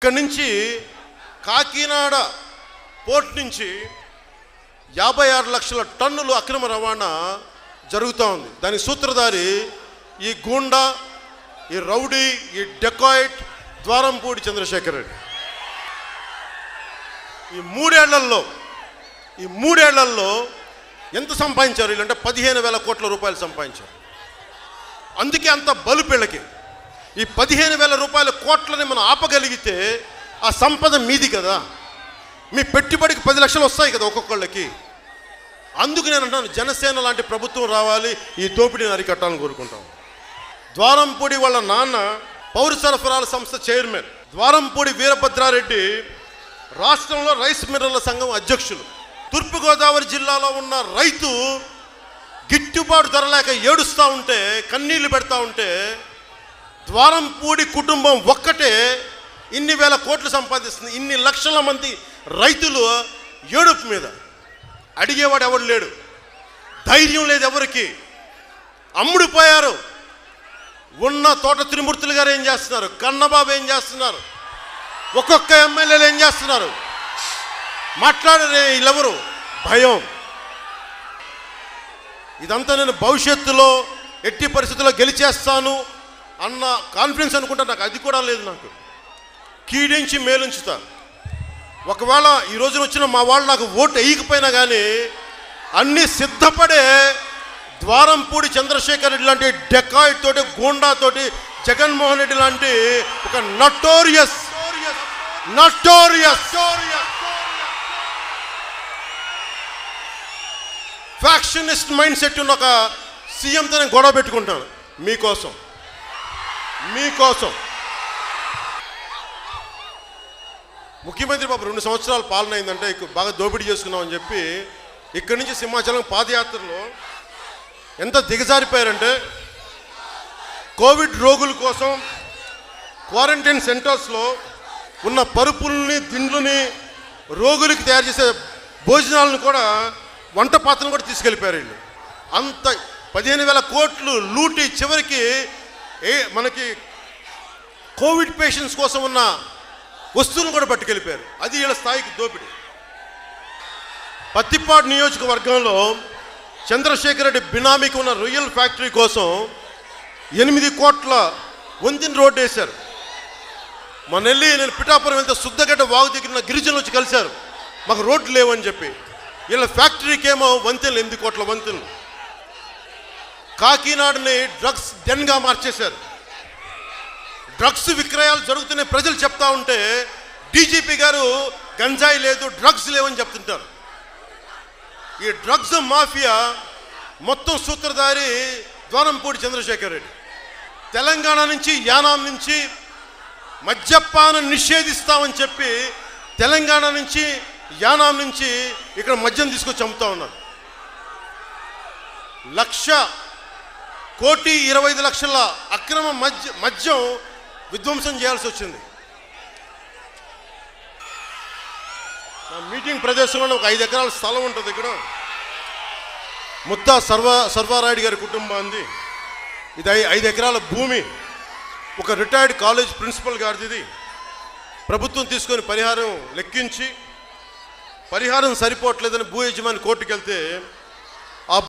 ఇక్కడి నుంచి కాకినాడ పోర్ట్ నుంచి యాభై ఆరు లక్షల టన్నులు అక్రమ రవాణా జరుగుతూ ఉంది దానికి సూత్రధారి ఈ గూండా ఈ రౌడీ ఈ డెకాయిట్ ద్వారంపూడి చంద్రశేఖర్ రెడ్డి ఈ మూడేళ్లలో ఈ మూడేళ్లలో ఎంత సంపాదించారు వీళ్ళంటే పదిహేను వేల కోట్ల రూపాయలు సంపాదించారు అందుకే అంత బలుపిళ్ళకి ఈ పదిహేను వేల రూపాయల కోట్లని మనం ఆపగలిగితే ఆ సంపద మీది కదా మీ పెట్టుబడికి పది లక్షలు వస్తాయి కదా ఒక్కొక్కళ్ళకి అందుకు నేను అంటాను జనసేన లాంటి ప్రభుత్వం రావాలి ఈ దోపిడీని అరికట్టాలని కోరుకుంటాం ద్వారంపూడి వాళ్ళ నాన్న పౌర సరఫరాల సంస్థ చైర్మన్ ద్వారంపూడి వీరభద్రారెడ్డి రాష్ట్రంలో రైస్ మిల్లర్ల సంఘం అధ్యక్షులు తూర్పుగోదావరి జిల్లాలో ఉన్న రైతు గిట్టుబాటు ధర లేక ఏడుస్తూ ఉంటే కన్నీళ్లు పెడతా ఉంటే ద్వారంపూడి కుటుంబం ఒక్కటే ఇన్ని వేల కోట్లు సంపాదిస్తుంది ఇన్ని లక్షల మంది రైతులు ఏడుపు మీద అడిగేవాడు ఎవడు లేడు ధైర్యం లేదు ఎవరికి అమ్ముడు పోయారు ఉన్న తోట త్రిమూర్తులు గారు ఏం చేస్తున్నారు కన్నబాబు ఏం చేస్తున్నారు ఒక్కొక్క ఎమ్మెల్యేలు ఏం చేస్తున్నారు మాట్లాడరే వీళ్ళెవరు భయం ఇదంతా నేను భవిష్యత్తులో ఎట్టి పరిస్థితుల్లో గెలిచేస్తాను అన్న కాన్ఫిడెన్స్ అనుకుంటా నాకు అది కూడా లేదు నాకు కీడించి మేలుంచుతా ఒకవేళ ఈ రోజున వచ్చిన మా వాళ్ళు నాకు ఓటు వేయకపోయినా కానీ అన్ని సిద్ధపడే ద్వారంపూడి చంద్రశేఖర్ రెడ్డి లాంటి డెకాయిట్ తోటి గూండా తోటి జగన్మోహన్ రెడ్డి లాంటి ఒక notorious notorious factionist mind set ఉన్న ఒక సీఎంతో నేను గొడవ పెట్టుకుంటాను మీకోసం మీకోసం ముఖ్యమంత్రి బాబు రెండు సంవత్సరాలు పాలన అయిందంటే ఇక బాగా దోపిడీ చేసుకున్నామని చెప్పి ఇక్కడి నుంచి సింహాచలం పాదయాత్రలో ఎంత దిగజారిపోయారంటే కోవిడ్ రోగుల కోసం క్వారంటైన్ సెంటర్స్లో ఉన్న పరుపుల్ని దిండ్లని రోగులకి తయారు చేసే భోజనాలను కూడా వంట పాత్రను కూడా తీసుకెళ్ళిపోయారు వీళ్ళు అంత పదిహేను వేల కోట్లు లూటి చివరికి ఏ మనకి కోవిడ్ పేషెంట్స్ కోసం ఉన్న వస్తువులను కూడా పట్టుకెళ్ళిపోయారు అది వీళ్ళ స్థాయికి దోపిడీ పత్తిపాడు నియోజకవర్గంలో చంద్రశేఖర్ రెడ్డి బినామీకి ఉన్న రొయ్యల్ ఫ్యాక్టరీ కోసం ఎనిమిది కోట్ల వంతిన రోడ్డు వేశారు మొన్న వెళ్ళి నేను పిఠాపురం వెళ్తే శుద్ధగడ్డ వాగు దగ్గర ఉన్న గిరిజనులు వచ్చి కలిశారు మాకు రోడ్లు లేవని చెప్పి వీళ్ళ ఫ్యాక్టరీకి ఏమో వంతెనలు ఎనిమిది కోట్ల వంతెనలు కాకినాడని డ్రగ్స్ డెన్గా మార్చేశారు డ్రగ్స్ విక్రయాలు జరుగుతున్నాయి ప్రజలు చెప్తా ఉంటే డీజీపీ గారు గంజాయి లేదు డ్రగ్స్ లేవని చెప్తుంటారు ఈ డ్రగ్స్ మాఫియా మొత్తం సూత్రధారి ద్వారంపూడి చంద్రశేఖర్ రెడ్డి తెలంగాణ నుంచి యానాం నుంచి మద్యపానం నిషేధిస్తామని చెప్పి తెలంగాణ నుంచి యానాం నుంచి ఇక్కడ మద్యం తీసుకొచ్చి అమ్ముతా ఉన్నారు లక్ష కోటి ఇరవై ఐదు లక్షల అక్రమ మద్య మద్యం విధ్వంసం చేయాల్సి వచ్చింది నా మీటింగ్ ప్రదేశంలో ఒక ఐదు ఎకరాల స్థలం ఉంటుంది ఇక్కడ ముత్తా సర్వ సర్వారాయుడు గారి కుటుంబాంది ఇది ఐ- ఐదు ఎకరాల భూమి ఒక రిటైర్డ్ కాలేజ్ ప్రిన్సిపల్ గారిది ఇది ప్రభుత్వం తీసుకొని పరిహారం లెక్కించి పరిహారం సరిపోవట్లేదని భూ యజమాని కోర్టుకు వెళ్తే